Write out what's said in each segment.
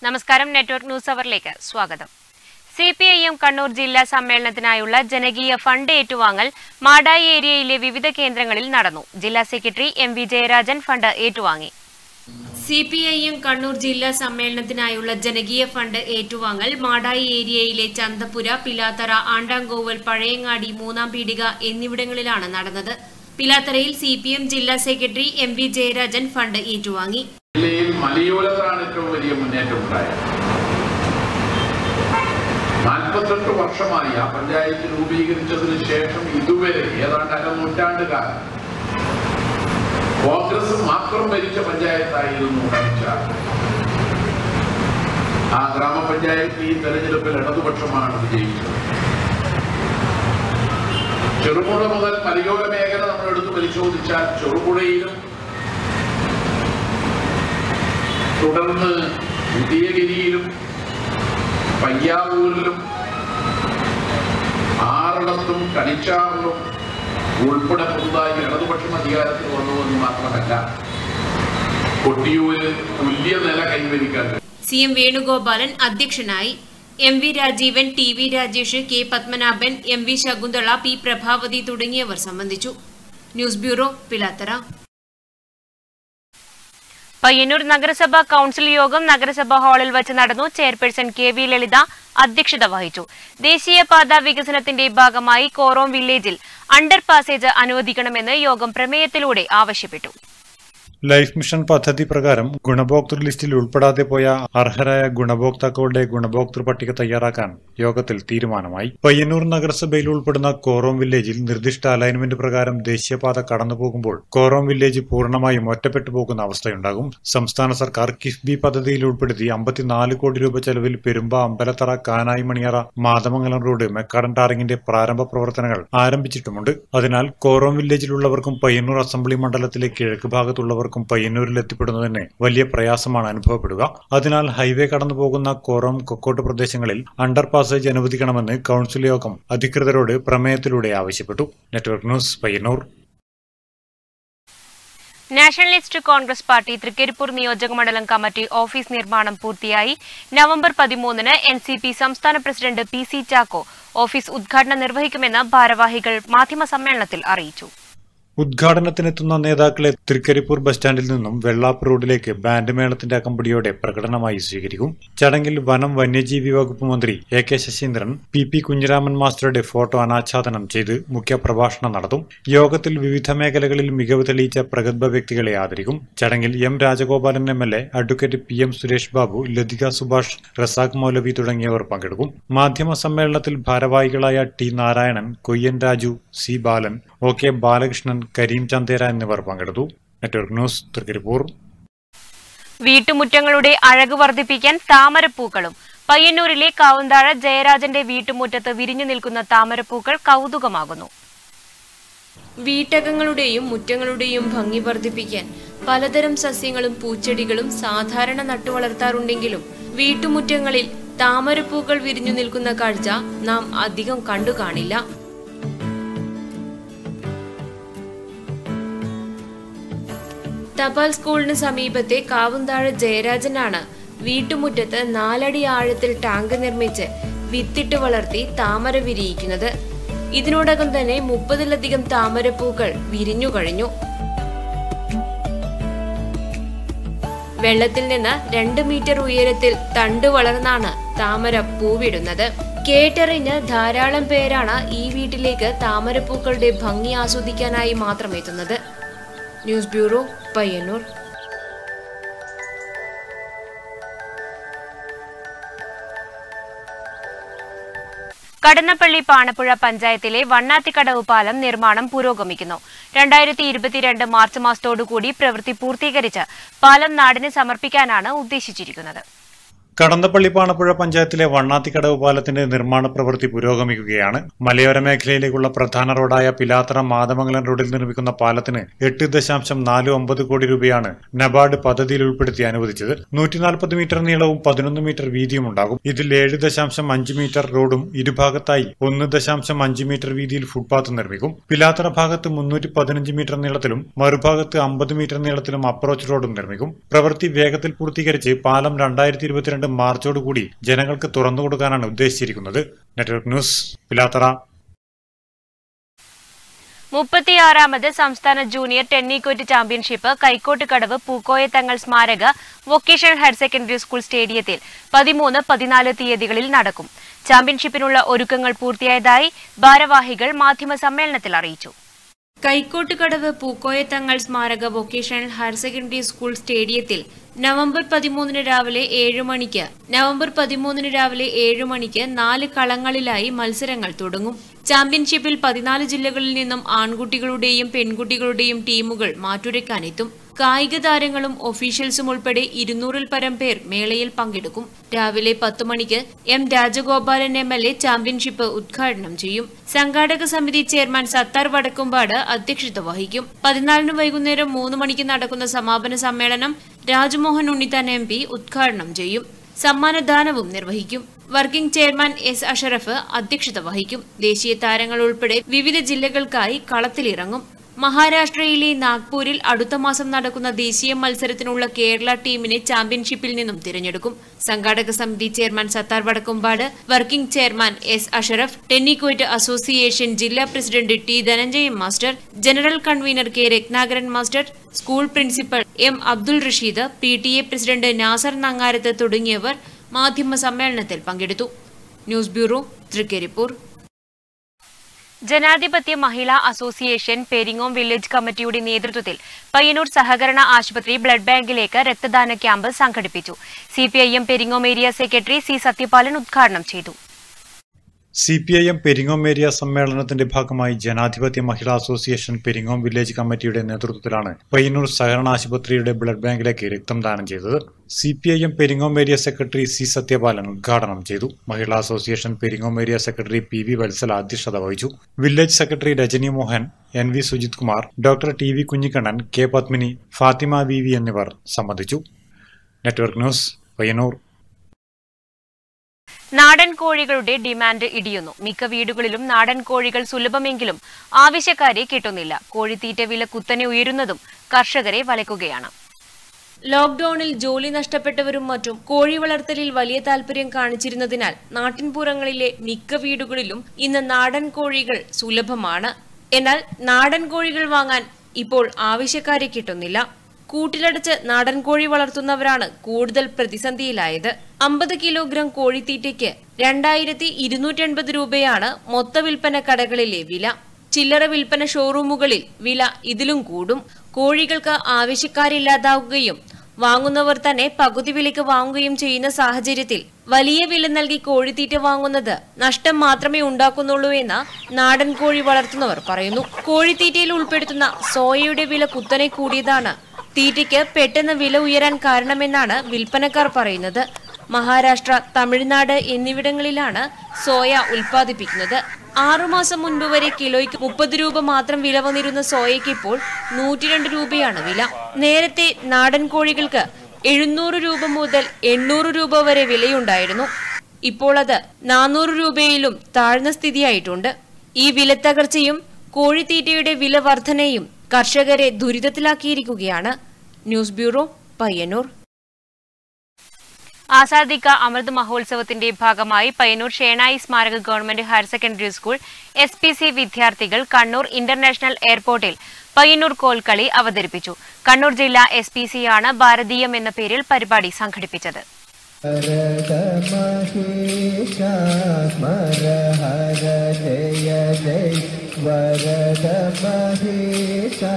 നമസ്കാരം network news അവറിലേക്ക് സ്വാഗതം C P I M Kannur ജില്ലാ സമ്മേളനത്തിനായുള്ള ജനകീയ ഫണ്ട് ഏറ്റുവാങ്ങൽ മാടായി ഏരിയയിലെ വിവിധ കേന്ദ്രങ്ങളിൽ നടന്നു ജില്ലാ secretary M V Jayarajan fund ഏറ്റുവാങ്ങി C P I M Kannur ജില്ലാ സമ്മേളനത്തിനായുള്ള ജനകീയ ഫണ്ട് ഏറ്റുവാങ്ങൽ മാടായി ഏരിയയിലെ ചന്തപുര പിലാത്തറ ആണ്ടാങ്കോവൽ പഴയങ്ങാടി മൂന്നാം പീടിക എന്നിവിടങ്ങളിലാണ് നടന്നത് പിലാത്തറയിൽ സി പി എം ജില്ലാ secretary M V Jayarajan fund ഏറ്റുവാങ്ങി ജില്ലയിൽ മലയോരത്താണ് ഏറ്റവും വലിയ മുന്നേറ്റം ഉണ്ടായത് നാൽപ്പത്തെട്ട് വർഷമായി ആ പഞ്ചായത്ത് രൂപീകരിച്ചതിന് ശേഷം ഇതുവരെ ഏതാണ്ട് അരനൂറ്റാണ്ട് കാലം കോൺഗ്രസ് മാത്രം ഭരിച്ച പഞ്ചായത്തായിരുന്നു കണിച്ച ആ ഗ്രാമപഞ്ചായത്ത് ഈ തെരഞ്ഞെടുപ്പിൽ ഇടതുപക്ഷമാണ് വിജയിച്ചത് ചെറുപുഴ മുതൽ മലയോര മേഖല നമ്മൾ എടുത്ത് പരിശോധിച്ചാൽ ചെറുപുഴയിലും തുടർന്ന് ഉദയഗിരിയിലും പയ്യാവൂരിലും ആറിടത്തും കണിച്ചാറിലും ഉൾപ്പെടെ പുതുതായി ഇടതുപക്ഷം അധികാരത്തിൽ വന്നുവെന്ന് മാത്രമല്ല കൊട്ടിയൂരിൽ തുല്യ നില കൈവരിക്കാൻ കഴിഞ്ഞു. സി എം വേണുഗോപാലൻ അധ്യക്ഷനായി M V Rajeevan T V Rajesh K Padmanabhan M V Shakuntala P Prabhavathi തുടങ്ങിയവർ സംബന്ധിച്ചു ന്യൂസ് ബ്യൂറോ പിലാത്തറ പയ്യന്നൂർ നഗരസഭാ കൌൺസിൽ യോഗം നഗരസഭാ ഹാളിൽ വച്ച് നടന്നു ചെയർപേഴ്സൺ കെ വി ലളിത അധ്യക്ഷത വഹിച്ചു ദേശീയപാത വികസനത്തിന്റെ ഭാഗമായി കോറോം വില്ലേജിൽ അണ്ടർ പാസേജ് അനുവദിക്കണമെന്ന് യോഗം പ്രമേയത്തിലൂടെ ആവശ്യപ്പെട്ടു ലൈഫ് മിഷൻ പദ്ധതി പ്രകാരം ഗുണഭോക്തൃ ലിസ്റ്റിൽ ഉൾപ്പെടാതെ പോയ അർഹരായ ഗുണഭോക്താക്കളുടെ ഗുണഭോക്തൃ പട്ടിക തയ്യാറാക്കാൻ യോഗത്തിൽ തീരുമാനമായി പയ്യന്നൂർ നഗരസഭയിൽ ഉൾപ്പെടുന്ന കോറോം വില്ലേജിൽ നിർദ്ദിഷ്ട അലൈൻമെന്റ് പ്രകാരം ദേശീയപാത കടന്നുപോകുമ്പോൾ കോറോം വില്ലേജ് പൂർണ്ണമായും ഒറ്റപ്പെട്ടു പോകുന്ന അവസ്ഥയുണ്ടാകും സംസ്ഥാന സർക്കാർ കിഫ്ബി പദ്ധതിയിൽ ഉൾപ്പെടുത്തി അമ്പത്തിനാല് കോടി രൂപ ചെലവിൽ പെരുമ്പ അമ്പലത്തറ കാനായി മണിയറ മാതമംഗലം റോഡ് മെക്കാടൻ ടാറിങ്ങിന്റെ പ്രാരംഭ പ്രവർത്തനങ്ങൾ ആരംഭിച്ചിട്ടുമുണ്ട് അതിനാൽ കോറോം വില്ലേജിലുള്ളവർക്കും പയ്യന്നൂർ അസംബ്ലി മണ്ഡലത്തിലെ കിഴക്ക് ഭാഗത്തുള്ളവർക്കും പയ്യന്നൂരിൽ എത്തിപ്പെടുന്നതിന് വലിയ പ്രയാസമാണ് അനുഭവപ്പെടുക അതിനാൽ ഹൈവേ കടന്നുപോകുന്ന കോറോം കൊക്കോട്ട് പ്രദേശങ്ങളിൽ അണ്ടർ പാസേജ് അനുവദിക്കണമെന്ന് കൌൺസിൽ യോഗം അധികൃതരോട് പ്രമേയത്തിലൂടെ ആവശ്യപ്പെട്ടു network news Payyanur nationalist congress party Trikaripur നിയോജക മണ്ഡലം കമ്മിറ്റി ഓഫീസ് നിർമ്മാണം പൂർത്തിയായി നവംബർ പതിമൂന്നിന് എൻ സി പി സംസ്ഥാന president P C Chacko office ഉദ്ഘാടനം നിർവഹിക്കുമെന്ന് ഭാരവാഹികൾ മാധ്യമസമ്മേളനത്തിൽ അറിയിച്ചു ഉദ്ഘാടനത്തിനെത്തുന്ന നേതാക്കളെ തൃക്കരിപ്പൂർ ബസ് സ്റ്റാൻഡിൽ നിന്നും വെള്ളാപ്പ് റോഡിലേക്ക് ബാൻഡ് മേളത്തിന്റെ അകമ്പടിയോടെ പ്രകടനമായി സ്വീകരിക്കും ചടങ്ങിൽ വനം വന്യജീവി വകുപ്പ് മന്ത്രി A K Saseendran P P Kunhiraman മാസ്റ്ററുടെ ഫോട്ടോ അനാച്ഛാദനം ചെയ്ത് മുഖ്യപ്രഭാഷണം നടത്തും യോഗത്തിൽ വിവിധ മേഖലകളിൽ മികവ് തെളിയിച്ച പ്രഗത്ഭ വ്യക്തികളെ ആദരിക്കും ചടങ്ങിൽ M Rajagopalan M L A advocate P M Suresh Babu Lathika Subhash Razak Moulavi തുടങ്ങിയവർ പങ്കെടുക്കും മാധ്യമ സമ്മേളനത്തിൽ ഭാരവാഹികളായ T Narayanan Koyyan Raju C Balan O K Balakrishnan Kareem Chandera എന്നിവർ പങ്കെടുത്തു നെറ്റ്വർക്ക് ന്യൂസ് തൃക്കരിപ്പൂർ വീട്ടുമുറ്റങ്ങളുടെ അഴക് വർദ്ധിപ്പിക്കാൻ താമരപ്പൂക്കളും പയ്യന്നൂരിലെ കാവുന്താഴ ജയരാജന്റെ വീട്ടുമുറ്റത്ത് വിരിഞ്ഞു നിൽക്കുന്ന താമരപ്പൂക്കൾ കൗതുകമാകുന്നു വീട്ടകങ്ങളുടെയും മുറ്റങ്ങളുടെയും ഭംഗി വർദ്ധിപ്പിക്കാൻ പലതരം സസ്യങ്ങളും പൂച്ചെടികളും സാധാരണ നട്ടുവളർത്താറുണ്ടെങ്കിലും വീട്ടുമുറ്റങ്ങളിൽ താമരപ്പൂക്കൾ വിരിഞ്ഞു നിൽക്കുന്ന കാഴ്ച നാം അധികം കണ്ടു കാണില്ല തപാൽ സ്കൂളിന് സമീപത്തെ കാവുന്താഴ ജയരാജനാണ് വീട്ടുമുറ്റത്ത് നാലടി ആഴത്തിൽ ടാങ്ക് നിർമ്മിച്ച് വിത്തിട്ട് വളർത്തി താമര വിരിയിക്കുന്നത് ഇതിനോടകം തന്നെ മുപ്പതിലധികം താമരപ്പൂക്കൾ വിരിഞ്ഞു കഴിഞ്ഞു വെള്ളത്തിൽ നിന്ന് രണ്ട് മീറ്റർ ഉയരത്തിൽ തണ്ട് വളർന്നാണ് താമര പൂവിടുന്നത് കേട്ടറിഞ്ഞ് ധാരാളം പേരാണ് ഈ വീട്ടിലേക്ക് താമരപ്പൂക്കളുടെ ഭംഗി ആസ്വദിക്കാനായി മാത്രം എത്തുന്നത് ന്യൂസ് ബ്യൂറോ പയ്യന്നൂർ കടന്നപ്പള്ളി പാണപ്പുഴ പഞ്ചായത്തിലെ വണ്ണാത്തിക്കടവ് പാലം നിർമ്മാണം പുരോഗമിക്കുന്നു രണ്ടായിരത്തി ഇരുപത്തിരണ്ട് മാർച്ച് മാസത്തോടുകൂടി പ്രവൃത്തി പൂർത്തീകരിച്ച് പാലം നാടിന് സമർപ്പിക്കാനാണ് ഉദ്ദേശിച്ചിരിക്കുന്നത് കടന്നപ്പള്ളി പാണപ്പുഴ പഞ്ചായത്തിലെ വണ്ണാത്തിക്കടവ് പാലത്തിന്റെ നിർമ്മാണ പ്രവൃത്തി പുരോഗമിക്കുകയാണ് മലയോര മേഖലയിലേക്കുള്ള പ്രധാന റോഡായ പിലാത്തറ മാതമംഗലം റോഡിൽ നിർമ്മിക്കുന്ന പാലത്തിന് എട്ട് ദശാംശം നാല് ഒമ്പത് കോടി രൂപയാണ് നബാർഡ് പദ്ധതിയിൽ ഉൾപ്പെടുത്തി അനുവദിച്ചത് നൂറ്റി നാൽപ്പത് മീറ്റർ നീളവും പതിനൊന്ന് മീറ്റർ വീതിയും ഉണ്ടാകും ഇതിൽ ഏഴ് ദശാംശം അഞ്ച് മീറ്റർ റോഡും ഇരുഭാഗത്തായി ഒന്ന് ദശാംശം അഞ്ച് മീറ്റർ വീതിയിൽ ഫുട്പാത്ത് നിർമ്മിക്കും പിലാത്തറ ഭാഗത്ത് മുന്നൂറ്റി പതിനഞ്ച് മീറ്റർ നീളത്തിലും മറുഭാഗത്ത് അമ്പത് മീറ്റർ നീളത്തിലും അപ്രോച്ച് റോഡും നിർമ്മിക്കും പ്രവൃത്തി വേഗത്തിൽ പൂർത്തീകരിച്ച് പാലം രണ്ടായിരത്തി ഇരുപത്തിരണ്ട് ഇരുപത്തിരണ്ട് മാർച്ചോടുകൂടി ജനങ്ങൾക്ക് തുറന്നുകൊടുക്കാനാണ് ഉദ്ദേശിച്ചിരിക്കുന്നത് നെറ്റ്വർക്ക് ന്യൂസ് പിലാത്തറ മുപ്പത്തിയാറാമത് സംസ്ഥാന ജൂനിയർ ടെന്നിക്കോറ്റ് ചാമ്പ്യൻഷിപ്പ് കൈക്കോട്ട് കടവ് പൂക്കോയത്തങ്ങൾ സ്മാരക വൊക്കേഷണൽ ഹയർ സെക്കൻഡറി സ്കൂൾ സ്റ്റേഡിയത്തിൽ പതിമൂന്ന് പതിനാല് തീയതികളിൽ നടക്കും ചാമ്പ്യൻഷിപ്പിനുള്ള ഒരുക്കങ്ങൾ പൂർത്തിയായതായി ഭാരവാഹികൾ മാധ്യമ സമ്മേളനത്തിൽ അറിയിച്ചു കൈക്കോട്ടുകടവ് പൂക്കോയത്തങ്ങൾ സ്മാരക വൊക്കേഷണൽ ഹയർ സെക്കൻഡറി സ്കൂൾ സ്റ്റേഡിയത്തിൽ നവംബർ പതിമൂന്നിന് രാവിലെ ഏഴ് മണിക്ക് നവംബർ പതിമൂന്നിന് രാവിലെ ഏഴ് മണിക്ക് നാല് കളങ്ങളിലായി മത്സരങ്ങൾ തുടങ്ങും ചാമ്പ്യൻഷിപ്പിൽ പതിനാല് ജില്ലകളിൽ നിന്നും ആൺകുട്ടികളുടെയും പെൺകുട്ടികളുടെയും ടീമുകൾ മാറ്റുരയ്ക്കാനെത്തും കായിക താരങ്ങളും ഒഫീഷ്യൽസും ഉൾപ്പെടെ ഇരുന്നൂറിൽ പരം പേർ മേളയിൽ പങ്കെടുക്കും രാവിലെ പത്ത് മണിക്ക് M Rajagopalan M L A championship ഉദ്ഘാടനം ചെയ്യും സംഘാടക സമിതി ചെയർമാൻ സത്താർ വടക്കുംപാട് അധ്യക്ഷത വഹിക്കും പതിനാലിന് വൈകുന്നേരം മൂന്ന് മണിക്ക് നടക്കുന്ന സമാപന സമ്മേളനം രാജ്മോഹൻ ഉണ്ണിത്താൻ എം പി ഉദ്ഘാടനം ചെയ്യും സമ്മാനദാനവും നിർവഹിക്കും വർക്കിംഗ് ചെയർമാൻ എസ് അഷറഫ് അധ്യക്ഷത വഹിക്കും ദേശീയ താരങ്ങൾ ഉൾപ്പെടെ വിവിധ ജില്ലകൾക്കായി കളത്തിലിറങ്ങും മഹാരാഷ്ട്രയിലെ നാഗ്പൂരിൽ അടുത്ത മാസം നടക്കുന്ന ദേശീയ മത്സരത്തിനുള്ള കേരള ടീമിനെ ചാമ്പ്യൻഷിപ്പിൽ നിന്നും തിരഞ്ഞെടുക്കും സംഘാടക സമിതി chairman Sathar Vadakkumpad working chairman S Ashraf tenniquoit association ജില്ലാ president T Dhananjayan master general convener K Ratnakaran master school principal M Abdul Rasheed P T A president Nasar Nangarath തുടങ്ങിയവർ മാധ്യമ സമ്മേളനത്തിൽ പങ്കെടുത്തു ന്യൂസ് ബ്യൂറോ തൃക്കരിപ്പൂർ ജനാധിപത്യ മഹിളാ അസോസിയേഷൻ പെരിങ്ങോം വില്ലേജ് കമ്മിറ്റിയുടെ നേതൃത്വത്തിൽ പയ്യന്നൂർ സഹകരണ ആശുപത്രി ബ്ലഡ് ബാങ്കിലേക്ക് രക്തദാന ക്യാമ്പ് സംഘടിപ്പിച്ചു CPIM Peringome area secretary C Sathyapalan ഉദ്ഘാടനം ചെയ്തു C P I M Peringome area സമ്മേളനത്തിന്റെ ഭാഗമായി ജനാധിപത്യ മഹിളാ അസോസിയേഷൻ പെരിങ്ങോം വില്ലേജ് കമ്മിറ്റിയുടെ നേതൃത്വത്തിലാണ് പയ്യന്നൂർ സഹകരണ ആശുപത്രിയുടെ ബ്ലഡ് ബാങ്കിലേക്ക് രക്തം ദാനം ചെയ്തത് C P I M Peringome area secretary C Sathyapalan ഉദ്ഘാടനം ചെയ്തു Mahila association Peringome area secretary P V Vatsala അധ്യക്ഷത വഹിച്ചു village secretary Rajani Mohan N V Sujith Kumar doctor T V Kunhikannan K Padmini Fathima V V എന്നിവർ സംബന്ധിച്ചു നെറ്റ്വർക്ക് ന്യൂസ് പയ്യന്നൂർ നാടൻ കോഴികളുടെ ഡിമാൻഡ് ഇടിയുന്നു മിക്ക വീടുകളിലും നാടൻ കോഴികൾ സുലഭമെങ്കിലും ആവശ്യക്കാരെ കിട്ടുന്നില്ല കോഴിത്തീറ്റ വില കുത്തനെ ഉയരുന്നതും കർഷകരെ വലയ്ക്കുകയാണ് ലോക്ഡൌണിൽ ജോലി നഷ്ടപ്പെട്ടവരും മറ്റും കോഴി വളർത്തലിൽ വലിയ താല്പര്യം കാണിച്ചിരുന്നതിനാൽ നാട്ടിൻപുറങ്ങളിലെ മിക്ക വീടുകളിലും ഇന്ന് നാടൻ കോഴികൾ സുലഭമാണ് എന്നാൽ നാടൻ കോഴികൾ വാങ്ങാൻ ഇപ്പോൾ ആവശ്യക്കാരെ കിട്ടുന്നില്ല കൂട്ടിലടച്ച് നാടൻ കോഴി വളർത്തുന്നവരാണ് കൂടുതൽ പ്രതിസന്ധിയിലായത് അമ്പത് കിലോഗ്രാം കോഴിത്തീറ്റയ്ക്ക് രണ്ടായിരത്തി ഇരുന്നൂറ്റി എൺപത് രൂപയാണ് മൊത്ത വിൽപ്പന കടകളിലെ വില ചില്ലറ വിൽപ്പന ഷോറൂമുകളിൽ വില ഇതിലും കൂടും കോഴികൾക്ക് ആവശ്യക്കാരില്ലാതാവുകയും വാങ്ങുന്നവർ തന്നെ പകുതി വിലയ്ക്ക് വാങ്ങുകയും ചെയ്യുന്ന സാഹചര്യത്തിൽ വലിയ വില നൽകി കോഴിത്തീറ്റ വാങ്ങുന്നത് നഷ്ടം മാത്രമേ ഉണ്ടാക്കുന്നുള്ളൂ എന്ന് നാടൻ കോഴി വളർത്തുന്നവർ പറയുന്നു കോഴിത്തീറ്റയിൽ ഉൾപ്പെടുത്തുന്ന സോയയുടെ വില കുത്തനെ കൂടിയതാണ് തീറ്റയ്ക്ക് പെട്ടെന്ന് വില ഉയരാൻ കാരണമെന്നാണ് വിൽപ്പനക്കാർ പറയുന്നത് മഹാരാഷ്ട്ര തമിഴ്നാട് എന്നിവിടങ്ങളിലാണ് സോയ ഉൽപ്പാദിപ്പിക്കുന്നത് ആറുമാസം മുൻപ് വരെ കിലോയ്ക്ക് മുപ്പത് രൂപ മാത്രം വില വന്നിരുന്ന സോയയ്ക്ക് ഇപ്പോൾ നൂറ്റിരണ്ട് രൂപയാണ് വില നേരത്തെ നാടൻ കോഴികൾക്ക് എഴുന്നൂറ് രൂപ മുതൽ എണ്ണൂറ് രൂപ വരെ വിലയുണ്ടായിരുന്നു ഇപ്പോൾ അത് നാനൂറ് രൂപയിലും താഴ്ന്ന സ്ഥിതിയായിട്ടുണ്ട് ഈ വിലത്തകർച്ചയും കോഴിത്തീറ്റയുടെ വില വർധനയും കർഷകരെ ദുരിതത്തിലാക്കിയിരിക്കുകയാണ് ന്യൂസ് ബ്യൂറോ പയ്യന്നൂർ ആസാദിക്ക അമൃത് മഹോത്സവത്തിന്റെ ഭാഗമായി പയ്യന്നൂർ ഷേണായി സ്മാരക government higher secondary school S P C വിദ്യാർത്ഥികൾ കണ്ണൂർ ഇന്റർനാഷണൽ എയർപോർട്ടിൽ പയ്യന്നൂർ കോൽക്കളി അവതരിപ്പിച്ചു കണ്ണൂർ ജില്ലാ എസ് പി സി ആണ് ഭാരതീയം എന്ന പേരിൽ പരിപാടി സംഘടിപ്പിച്ചത് वरदमहेशा स्मर हर जय जय वरदमहेशा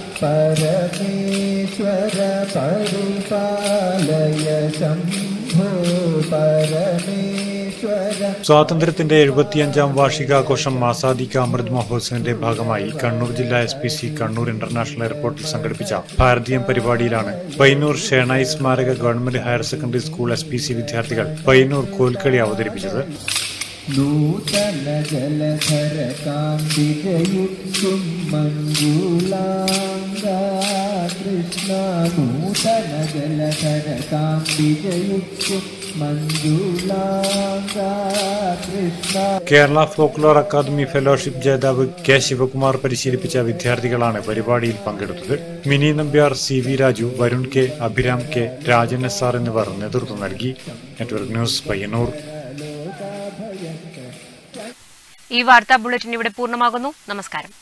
परमेश्वर परिपालय शम्भो परमेश्वर സ്വാതന്ത്ര്യത്തിന്റെ എഴുപത്തിയഞ്ചാം വാർഷികാഘോഷം ആസാദിക്ക അമൃത് മഹോത്സവിന്റെ ഭാഗമായി കണ്ണൂർ ജില്ലാ S P C Kannur international എയർപോർട്ടിൽ സംഘടിപ്പിച്ച ഭാരതീയം പരിപാടിയിലാണ് പയ്യന്നൂർ ഷേണായി സ്മാരക government higher secondary school S P C വിദ്യാർത്ഥികൾ പയ്യന്നൂർ കോൽക്കളി അവതരിപ്പിച്ചത് नूतन जलधर कान्तिजयुक्तुं मञ्जुलाङ्गा कृष्णा नूतन जलधर कान्तिजयुक्तुं मञ्जुलाङ्गा Krishna Kerala folklore academy fellowship ജേതാവ് കെ ശിവകുമാർ പരിശീലിപ്പിച്ച വിദ്യാർത്ഥികളാണ് പരിപാടിയിൽ പങ്കെടുത്തത് Mini Nambiar C V Raju Varun K Abhiram K Rajan S R എന്നിവർ നേതൃത്വം നൽകി നെറ്റ്വർക്ക് ന്യൂസ് പയ്യന്നൂർ ഈ വാർത്താ ബുള്ളറ്റിൻ ഇവിടെ പൂർണ്ണമാകുന്നു നമസ്കാരം